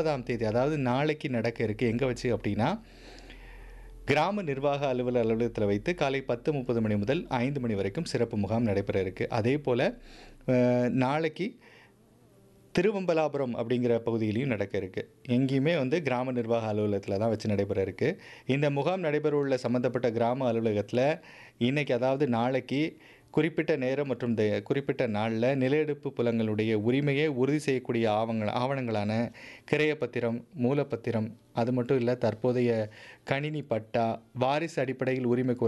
நாற்பதாம் தேதி அதாவது நாளைக்கு நடக்க இருக்குது எங்கே வச்சு அப்படின்னா கிராம நிர்வாக அலுவலர் அலுவலகத்தில் வைத்து காலை பத்து முப்பது மணி முதல் ஐந்து மணி வரைக்கும் சிறப்பு முகாம் நடைபெற இருக்குது அதே போல் நாளைக்கு திருவம்பலாபுரம் அப்படிங்கிற பகுதியிலையும் நடக்க இருக்குது எங்கேயுமே வந்து கிராம நிர்வாக அலுவலகத்தில் தான் வச்சு நடைபெற இருக்குது இந்த முகாம் நடைபெற உள்ள சம்மந்தப்பட்ட கிராம அலுவலகத்தில் இன்றைக்கி அதாவது நாளைக்கு குறிப்பிட்ட நேரம் மற்றும் இந்த குறிப்பிட்ட நாளில் நிலையெடுப்பு புலங்களுடைய உரிமையை உறுதி செய்யக்கூடிய ஆவணங்கள் ஆவணங்களான கிரையப்பத்திரம் மூலப்பத்திரம் அது மட்டும் இல்லை தற்போதைய கணினி பட்டா வாரிசு அடிப்படையில் உரிமை கோர